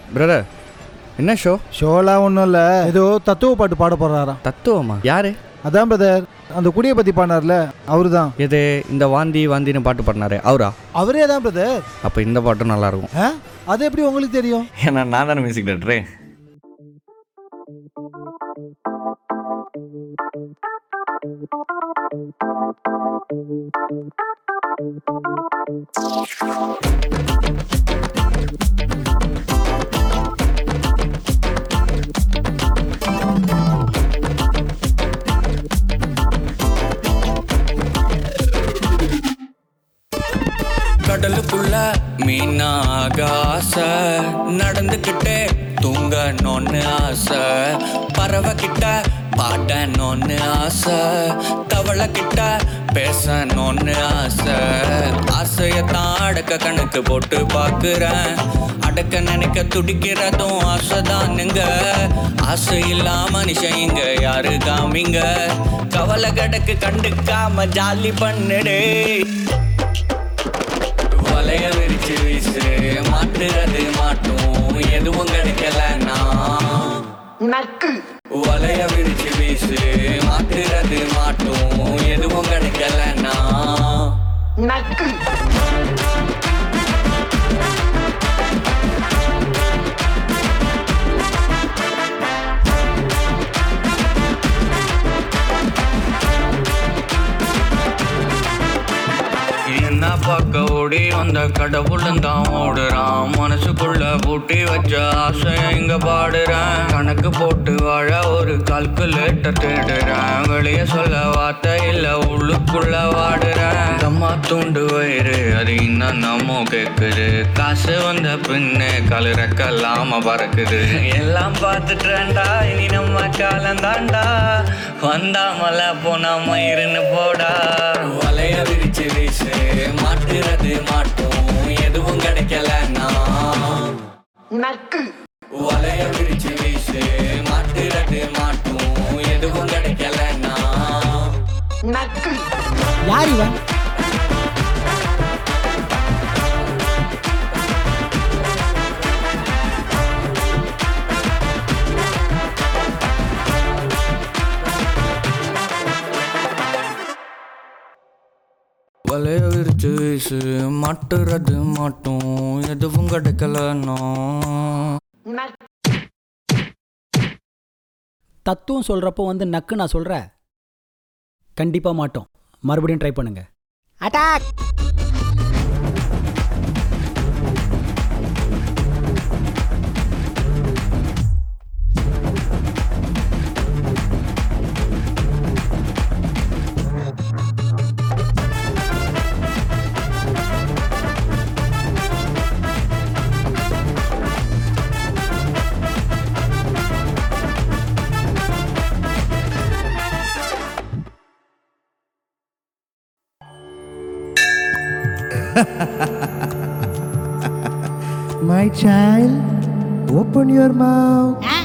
Brother என்ன show ஷோலாம் ஒன்றும் இல்லை ஏதோ தத்துவ பாட்டு பாட போகிறாராம் தத்துவமா யாரு அதான் பிரதர் அந்த குடியை பற்றி பாடினார்ல அவரு தான் எது இந்த வாந்தி வாந்தின்னு பாட்டு பாடினாரு அவரா அவரே தான் பிரதர் அப்போ இந்த பாட்டும் நல்லா இருக்கும் ஆ அது எப்படி உங்களுக்கு தெரியும் ஏன்னா நான் தானே மியூசிக் டேரக்டரு கடலுக்குள்ள மீனாக ஆசை நடந்துக்கிட்டே தூங்கணும்னு ஆசை பறவை கிட்ட பாடணும்னு ஆசை தவளை கிட்ட பேசணும்னு ஆசை ஆசையத்தான் அடக்க கணக்கு போட்டு பார்க்குறேன் அடக்க நினைக்க துடிக்கிறதும் ஆசைதானுங்க ஆசை இல்லாம மனுஷன் இங்க யாரு காமிங்க கவலை கடக்கு கண்டுக்காம ஜாலி பண்ணுடே வலைய விரிச்சு வீசு மாட்டுறது மாட்டும் எதுவும் கிடைக்கலன்னா நக்கு வலைய விரிச்சு வீசு மாட்டுறது மாட்டும் எதுவும் கிடைக்கலன்னா நக்கு என்ன பார்க்க ஓடி வந்த கடவுளும் தான் ஓடுறான் மனசுக்குள்ள பூட்டி வச்ச ஆசைய இங்க பாடுறேன் கணக்கு போட்டு வாழ ஒரு கால்குலேட்டர் தேடுறேன் வெளிய சொல்ல வார்த்தை இல்ல உள்ளுக்குள்ள வாடுறேன் தம்மா தூண்டு வயிறு அது இன்னும் நம்ம கேக்குது காசு வந்த பின்னே காலு ரெக்கலாம பறக்குது எல்லாம் பார்த்துட்டேன்டா இனி நம்ம காலம் தாண்டா வந்தா மலை போனா மயிருன்னு போடா வலைய விரிச்சு வீசு மாட்டுறது மாட்டும் எதுவும் கிடைக்கலன்னா நக்கு வலைய விரிச்சு வீசு மாட்டுறது மாட்டும் எதுவும் கிடைக்கலன்னா நக்கு யார் இவன் வலைய விரிச்சு வீசு மாட்டுறது மாட்டும் எதுவும் கிடைக்கலன்னா தத்துவம் சொல்கிறப்போ வந்து நக்கு நான் சொல்கிறேன் கண்டிப்பாக மாட்டோம் மறுபடியும் ட்ரை பண்ணுங்க attack My child, open your mouth.